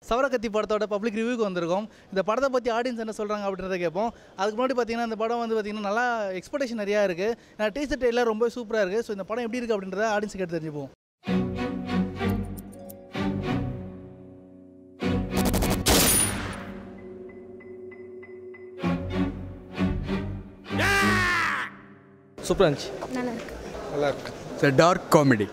சவரக்கத்தி படத்தோட பப்ளிக் ரிவ்யூக்கு வந்திருக்கோம் இந்த படத்தை பற்றி ஆடியன்ஸ் என்ன சொல்கிறாங்க அப்படின்றத கேட்போம் அதுக்கு முன்னாடி பார்த்தீங்கன்னா இந்த படம் வந்து பார்த்தீங்கன்னா நல்லா எக்ஸ்பெக்டேஷன் நிறையா இருக்குது நான் டீசர் ட்ரெயிலர் ரொம்ப சூப்பராக இருக்குது ஸோ இந்த படம் எப்படி இருக்குது அப்படின்றத ஆடியன்ஸ் கேட்டு தெரிஞ்சுப்போம் சூப்பராக இருந்துச்சு நல்லா இருக்கு it's a dark comedy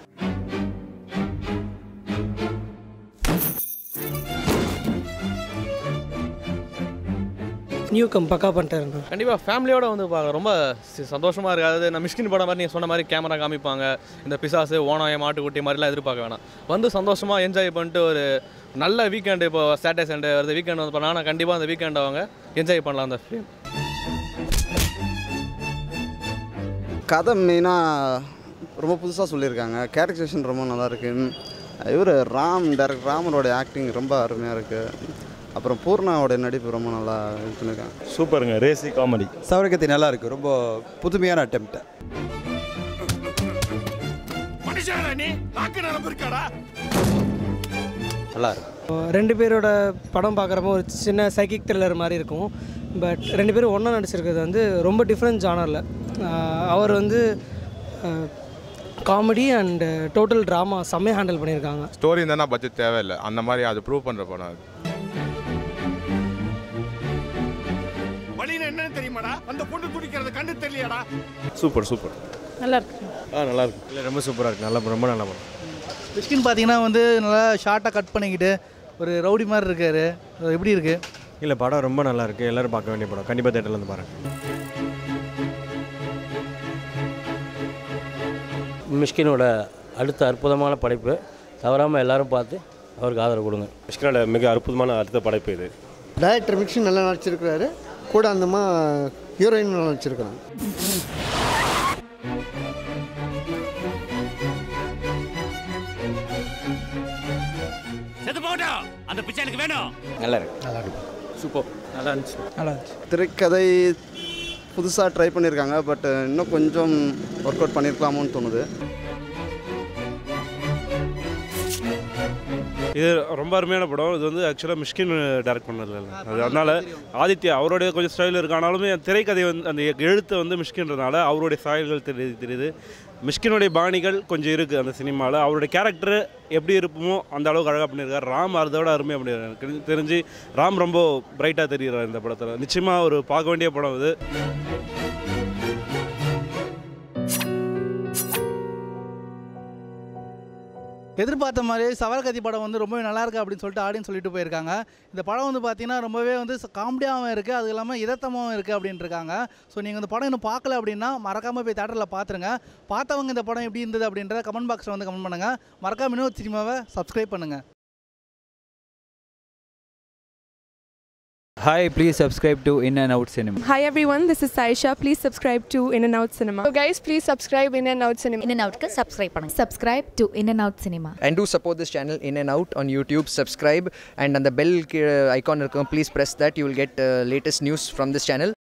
newcomer பக்கா பண்ணிட்டாரு கண்டிப்பாக ஃபேமிலியோட வந்து பார்க்க ரொம்ப சி- சந்தோஷமா இருக்கு அதாவது நான் மிஷ்கின் படம் மாதிரி நீங்கள் சொன்ன மாதிரி கேமரா காமிப்பாங்க இந்த பிசாசு ஓனாய மாட்டுக்குட்டி மாதிரிலாம் எதிர்பார்க்க வேணாம் வந்து சந்தோஷமா என்ஜாய் பண்ணிட்டு ஒரு நல்ல வீக்கெண்டு இப்போ சாட்டர்டே சண்டே வருது வீக்கெண்ட் வந்து பண்ணால் கண்டிப்பாக அந்த வீக்கெண்ட் அவங்க என்ஜாய் பண்ணலாம் அந்த ஃபிலிம் கதை மெயினாக ரொம்ப புதுசாக சொல்லியிருக்காங்க கேரக்டரைசேஷன் ரொம்ப நல்லா இருக்கு இவர் ராம் டேரக்டர் ராமரோட ஆக்டிங் ரொம்ப அருமையாக இருக்குது அப்புறம் பூர்ணாவோட நடிப்பு ரொம்ப நல்லா இது பண்ணியிருக்காங்க சூப்பருங்க ரேசி காமெடி சவரக்கத்தி நல்லா இருக்கு ரொம்ப புதுமையான அட்டெம்ப்ட் நல்லா இருக்கு ரெண்டு பேரோட படம் பார்க்குறப்போ ஒரு சின்ன சைக்கிக் த்ரில்லர் மாதிரி இருக்கும் பட் ரெண்டு பேரும் ஒன்றா நடிச்சிருக்கிறது வந்து ரொம்ப டிஃப்ரெண்ட் ஜானரில் அவர் வந்து காமெடி அண்ட் டோட்டல் ட்ராமா செம்மையாக ஹேண்டில் பண்ணியிருக்காங்க ஸ்டோரி இருந்தால் பட்ஜெட் தேவையில்லை அந்த மாதிரி அது ப்ரூவ் பண்ணுற படம் அது சூப்பர் சூப்பர் நல்லா இருக்கு ஆ நல்லா இருக்கு இல்லை ரொம்ப சூப்பராக இருக்கு நல்லா ரொம்ப நல்லா படம் மிஷ்கின் பார்த்தீங்கன்னா வந்து நல்லா ஷார்ட்டாக கட் பண்ணிக்கிட்டு ஒரு ரவுடி மாதிரி இருக்காரு அது எப்படி இருக்குது இல்லை படம் ரொம்ப நல்லா இருக்கு எல்லாரும் பார்க்க வேண்டிய படம் கண்டிப்பாக தேட்டரில் வந்து பாருங்க மிஷ்கினோட அடுத்த அற்புதமான படைப்பு தவறாமல் எல்லாரும் பார்த்து அவருக்கு ஆதரவு கொடுங்க மிஷ்கினோட மிக அற்புதமான அடுத்த படைப்பு இது டைரக்டர் மிக்ஸி நல்லா நடிச்சிருக்கிறாரு கூட அந்தமா ஹீரோயின் நல்லா நடிச்சிருக்கிறாங்க நல்லா இருக்கு சூப்பர் நல்லா இருந்துச்சு நல்லா இருந்துச்சு திரைக்கதை புதுசாக ட்ரை பண்ணியிருக்காங்க பட் இன்னும் கொஞ்சம் ஒர்க் அவுட் பண்ணியிருக்கலாமோன்னு தோணுது இது ரொம்ப அருமையான படம் இது வந்து ஆக்சுவலாக மிஷ்கின் டைரக்ட் பண்ணதில்ல அது அதனால ஆதித்யா அவருடைய கொஞ்சம் ஸ்டைல் இருக்கு ஆனாலுமே அந்த திரைக்கதை வந்து அந்த எழுத்து வந்து மிஷ்கின்றதுனால அவருடைய சாயல்கள் தெரியுது தெரியுது மிஷ்கினுடைய பாணிகள் கொஞ்சம் இருக்குது அந்த சினிமாவில் அவருடைய கேரக்டர் எப்படி இருப்போமோ அந்த அளவுக்கு அழகாக பண்ணியிருக்காரு ராம் அதோட அருமையாக பண்ணியிருக்காரு எனக்கு தெரிஞ்சு- தெரிஞ்சு ராம் ரொம்ப பிரைட்டாக தெரிகிறார் இந்த படத்தில் நிச்சயமாக ஒரு பார்க்க வேண்டிய படம் இது எதிர்பார்த்த மாதிரியே சவரகத்தி படம் வந்து ரொம்பவே நல்லா இருக்கு அப்படின்னு சொல்லிட்டு ஆடியன்ஸ் சொல்லிட்டு போயிருக்காங்க இந்த படம் வந்து பார்த்தீங்கன்னா ரொம்பவே வந்து காமெடியாகவும் இருக்குது அது இல்லாமல் இதத்தமாகவும் இருக்குது அப்படின்ட்டு இருக்காங்க ஸோ நீங்கள் இந்த படம் இன்னும் பார்க்கல அப்படின்னா மறக்காமல் போய் தேட்டரில் பார்த்துருங்க பார்த்தவங்க இந்த படம் எப்படி இருந்தது அப்படின்றத கமெண்ட் பாக்ஸில் வந்து கமெண்ட் பண்ணுங்கள் மறக்காம இன்னும் சினிமாவை சப்ஸ்கிரைப் பண்ணுங்கள் Hi, please subscribe to In and Out Cinema. Hi everyone, this is Saisha. Please subscribe to In and Out Cinema. So guys, please subscribe In and Out Cinema. In and Outக்கு subscribe பண்ணுங்க subscribe to In and Out Cinema and do support this channel in and out on youtube subscribe and on the bell uh, icon இருக்கும், please press that you will get uh, latest news from this channel